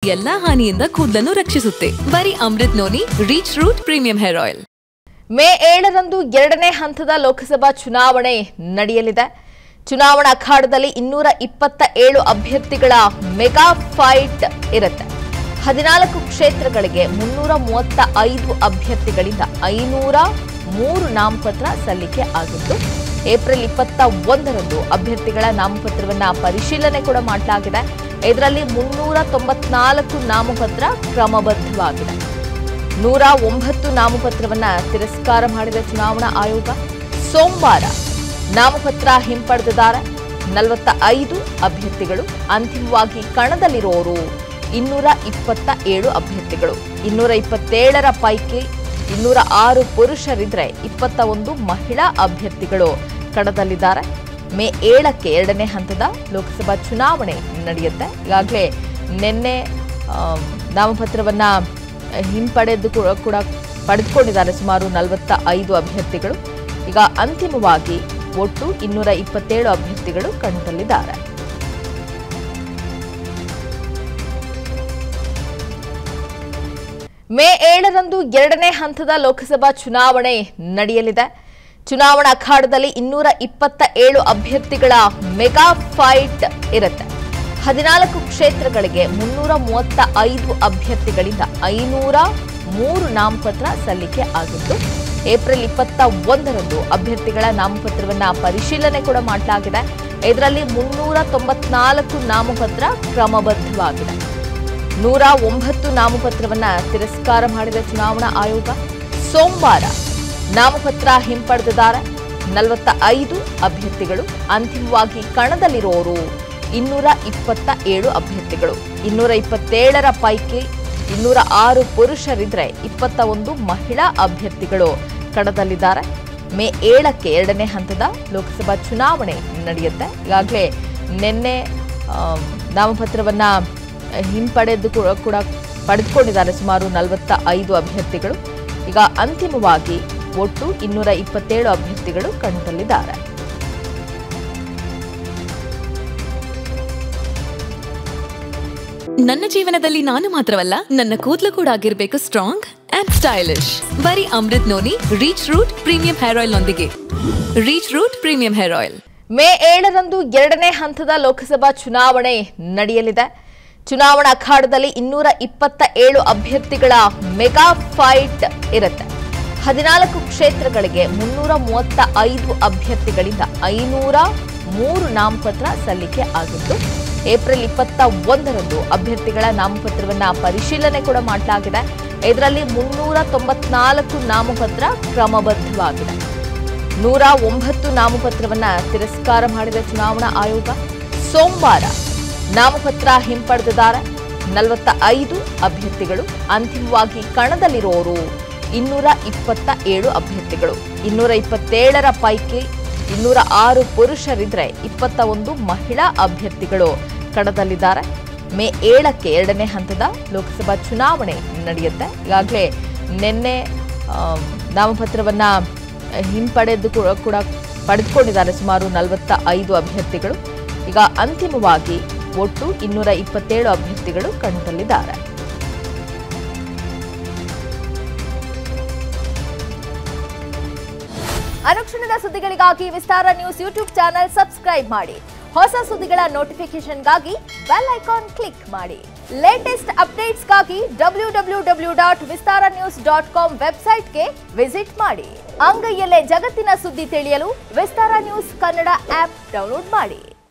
ಎಲ್ಲಾ ಹಾನಿಯಿಂದ ಕೂದಲನ್ನು ರಕ್ಷಿಸುತ್ತೆ ಬರೀ Amrut Noni reach root premium hair oil May ಏಳರಂದು ಎರಡನೇ ಹಂತದ ಲೋಕಸಭಾ ಚುನಾವಣೆ ನಡೆಯಲಿದೆ ಚುನಾವಣಾ ಅಖಾಡದಲ್ಲಿ ಇನ್ನೂರ ಇಪ್ಪತ್ತ ಏಳು ಅಭ್ಯರ್ಥಿಗಳ ಮೆಗಾ ಫೈಟ್ ಇರುತ್ತೆ ಹದಿನಾಲ್ಕು ಕ್ಷೇತ್ರಗಳಿಗೆ ಮುನ್ನೂರ ಮೂವತ್ತ ಐದು ಅಭ್ಯರ್ಥಿಗಳಿಂದ ಐನೂರ ಮೂರು ನಾಮಪತ್ರ ಸಲ್ಲಿಕೆ ಆಗಿದ್ದು ಏಪ್ರಿಲ್ ಇಪ್ಪತ್ತ ಒಂದರಂದು ಅಭ್ಯರ್ಥಿಗಳ ನಾಮಪತ್ರವನ್ನ ಪರಿಶೀಲನೆ ಕೂಡ ಮಾಡಲಾಗಿದೆ ಇದರಲ್ಲಿ ಮುನ್ನೂರ ತೊಂಬತ್ನಾಲ್ಕು ನಾಮಪತ್ರ ಕ್ರಮಬದ್ಧವಾಗಿದೆ ನೂರ ಒಂಬತ್ತು ನಾಮಪತ್ರವನ್ನ ತಿರಸ್ಕಾರ ಮಾಡಿದ ಚುನಾವಣಾ ಆಯೋಗ ಸೋಮವಾರ ನಾಮಪತ್ರ ಹಿಂಪಡೆದಿದ್ದಾರೆ ನಲವತ್ತ ಐದು ಅಭ್ಯರ್ಥಿಗಳು ಅಂತಿಮವಾಗಿ ಕಣದಲ್ಲಿರುವವರು ಇನ್ನೂರ ಇಪ್ಪತ್ತ ಏಳು ಅಭ್ಯರ್ಥಿಗಳು ಇನ್ನೂರ ಇಪ್ಪತ್ತೇಳರ ಪೈಕಿ ಇನ್ನೂರ ಆರು ಪುರುಷರಿದ್ರೆ ಇಪ್ಪತ್ತ ಒಂದು ಮಹಿಳಾ ಅಭ್ಯರ್ಥಿಗಳು ಕಣದಲ್ಲಿದ್ದಾರೆ ಮೇ ಏಳಕ್ಕೆ ಎರಡನೇ ಹಂತದ ಲೋಕಸಭಾ ಚುನಾವಣೆ ನಡೆಯುತ್ತೆ ಈಗಾಗಲೇ ನಿನ್ನೆ ಆಮ್, ನಾಮಪತ್ರವನ್ನ ಹಿಂಪಡೆದು ಕೂಡ ಕೂಡ ಪಡೆದುಕೊಂಡಿದ್ದಾರೆ ಸುಮಾರು ನಲವತ್ತ ಐದು ಅಭ್ಯರ್ಥಿಗಳು ಈಗ ಅಂತಿಮವಾಗಿ ಒಟ್ಟು ಇನ್ನೂರ ಇಪ್ಪತ್ತೇಳು ಅಭ್ಯರ್ಥಿಗಳು ಕಣದಲ್ಲಿದ್ದಾರೆ ಮೇ ಏಳರಂದು ಎರಡನೇ ಹಂತದ ಲೋಕಸಭಾ ಚುನಾವಣೆ ನಡೆಯಲಿದೆ ಚುನಾವಣಾ ಅಖಾಡದಲ್ಲಿ ಇನ್ನೂರ ಇಪ್ಪತ್ತ ಏಳು ಅಭ್ಯರ್ಥಿಗಳ ಮೆಗಾ ಫೈಟ್ ಇರುತ್ತೆ ಹದಿನಾಲ್ಕು ಕ್ಷೇತ್ರಗಳಿಗೆ ಮುನ್ನೂರ ಮೂವತ್ತ ಐದು ಅಭ್ಯರ್ಥಿಗಳಿಂದ ಐನೂರ ಮೂರು ನಾಮಪತ್ರ ಸಲ್ಲಿಕೆ ಆಗಿದ್ದು ಏಪ್ರಿಲ್ ಇಪ್ಪತ್ತ ಒಂದರಂದು ಅಭ್ಯರ್ಥಿಗಳ ನಾಮಪತ್ರವನ್ನ ಪರಿಶೀಲನೆ ಕೂಡ ಮಾಡಲಾಗಿದೆ ಇದರಲ್ಲಿ ಮುನ್ನೂರ ತೊಂಬತ್ನಾಲ್ಕು ನಾಮಪತ್ರ ಕ್ರಮಬದ್ಧವಾಗಿದೆ ನೂರ ಒಂಬತ್ತು ನಾಮಪತ್ರವನ್ನ ತಿರಸ್ಕಾರ ಮಾಡಿದ ಚುನಾವಣಾ ಆಯೋಗ ಸೋಮವಾರ ನಾಮಪತ್ರ ಹಿಂಪಡೆದಿದ್ದಾರೆ ನಲವತ್ತ ಐದು ಅಭ್ಯರ್ಥಿಗಳು ಅಂತಿಮವಾಗಿ ಕಣದಲ್ಲಿರುವವರು ಇನ್ನೂರ ಇಪ್ಪತ್ತ ಏಳು ಅಭ್ಯರ್ಥಿಗಳು ಇನ್ನೂರ ಇಪ್ಪತ್ತೇಳರ ಪೈಕಿ ಇನ್ನೂರ ಆರು ಪುರುಷರಿದ್ರೆ ಇಪ್ಪತ್ತ ಒಂದು ಮಹಿಳಾ ಅಭ್ಯರ್ಥಿಗಳು ಕಣದಲ್ಲಿದ್ದಾರೆ ಮೇ ಏಳಕ್ಕೆ ಎರಡನೇ ಹಂತದ ಲೋಕಸಭಾ ಚುನಾವಣೆ ನಡೆಯುತ್ತೆ ಈಗಾಗಲೇ ನಿನ್ನೆ ಆಮ್, ನಾಮಪತ್ರವನ್ನ ಹಿಂಪಡೆದು ಕೂಡ ಕೂಡ ಪಡೆದುಕೊಂಡಿದ್ದಾರೆ ಸುಮಾರು ನಲವತ್ತ ಐದು ಅಭ್ಯರ್ಥಿಗಳು ಈಗ ಅಂತಿಮವಾಗಿ ಒಟ್ಟು ಇನ್ನೂರ ಇಪ್ಪತ್ತೇಳು ಅಭ್ಯರ್ಥಿಗಳು ಕಣದಲ್ಲಿದ್ದಾರೆ ನನ್ನ ಜೀವನದಲ್ಲಿ ನಾನು ಮಾತ್ರವಲ್ಲ ನನ್ನ ಕೂದಲು ಕೂಡ ಆಗಿರ್ಬೇಕು ಸ್ಟ್ರಾಂಗ್ ಅಂಡ್ ಸ್ಟೈಲಿಶ್ ಬರೀ Amrut Noni reach root premium hair oil ನೊಂದಿಗೆ reach root premium hair oil May ಏಳರಂದು ಎರಡನೇ ಹಂತದ ಲೋಕಸಭಾ ಚುನಾವಣೆ ನಡೆಯಲಿದೆ ಚುನಾವಣಾ ಅಖಾಡದಲ್ಲಿ ಇನ್ನೂರ ಇಪ್ಪತ್ತ ಏಳು ಅಭ್ಯರ್ಥಿಗಳ ಮೆಗಾ ಫೈಟ್ ಇರುತ್ತೆ ಹದಿನಾಲ್ಕು ಕ್ಷೇತ್ರಗಳಿಗೆ ಮುನ್ನೂರ ಮೂವತ್ತ ಐದು ಅಭ್ಯರ್ಥಿಗಳಿಂದ ಐನೂರ ಮೂರು ನಾಮಪತ್ರ ಸಲ್ಲಿಕೆ ಆಗಿದ್ದು ಏಪ್ರಿಲ್ ಇಪ್ಪತ್ತ ಒಂದರಂದು ಅಭ್ಯರ್ಥಿಗಳ ನಾಮಪತ್ರವನ್ನ ಪರಿಶೀಲನೆ ಕೂಡ ಮಾಡಲಾಗಿದೆ ಇದರಲ್ಲಿ ಮುನ್ನೂರ ತೊಂಬತ್ನಾಲ್ಕು ನಾಮಪತ್ರ ಕ್ರಮಬದ್ಧವಾಗಿದೆ ನೂರ ಒಂಬತ್ತು ನಾಮಪತ್ರವನ್ನ ತಿರಸ್ಕಾರ ಮಾಡಿದ ಚುನಾವಣಾ ಆಯೋಗ ಸೋಮವಾರ ನಾಮಪತ್ರ ಹಿಂಪಡೆದಿದ್ದಾರೆ ನಲವತ್ತ ಐದು ಅಭ್ಯರ್ಥಿಗಳು ಅಂತಿಮವಾಗಿ ಕಣದಲ್ಲಿರುವವರು ಇನ್ನೂರ ಇಪ್ಪತ್ತ ಏಳು ಅಭ್ಯರ್ಥಿಗಳು ಇನ್ನೂರ ಇಪ್ಪತ್ತೇಳರ ಪೈಕಿ ಇನ್ನೂರ ಆರು ಪುರುಷರಿದ್ರೆ ಇಪ್ಪತ್ತ ಒಂದು ಮಹಿಳಾ ಅಭ್ಯರ್ಥಿಗಳು ಕಣದಲ್ಲಿದ್ದಾರೆ ಮೇ ಏಳಕ್ಕೆ ಎರಡನೇ ಹಂತದ ಲೋಕಸಭಾ ಚುನಾವಣೆ ನಡೆಯುತ್ತೆ ಈಗಾಗಲೇ ನಿನ್ನೆ ಆಮ್, ನಾಮಪತ್ರವನ್ನ ಹಿಂಪಡೆದು ಕೂಡ ಕೂಡ ಪಡೆದುಕೊಂಡಿದ್ದಾರೆ ಸುಮಾರು ನಲವತ್ತ ಐದು ಅಭ್ಯರ್ಥಿಗಳು ಈಗ ಅಂತಿಮವಾಗಿ ಒಟ್ಟು ಇನ್ನೂರ ಇಪ್ಪತ್ತೇಳು ಅಭ್ಯರ್ಥಿಗಳು ಕಣದಲ್ಲಿದ್ದಾರೆ ಅನುಕ್ಷಣದ ಸುದ್ದಿಗಳಿಗಾಗಿ Vistara news YouTube channel subscribe ಮಾಡಿ ಹೊಸ ಸುದ್ದಿಗಳ ನೋಟಿಫಿಕೇಶನ್ಗಾಗಿ ಬೆಲ್ ಐಕಾನ್ ಕ್ಲಿಕ್ ಮಾಡಿ ಲೇಟೆಸ್ಟ್ ಅಪ್ಡೇಟ್ಸ್ಗಾಗಿ W W W dot Vistara news dot com ವೆಬ್ಸೈಟ್ಗೆ ವಿಸಿಟ್ ಮಾಡಿ ಅಂಗೈಯಲ್ಲೇ ಜಗತ್ತಿನ ಸುದ್ದಿ ತಿಳಿಯಲು Vistara news Kannada app download ಮಾಡಿ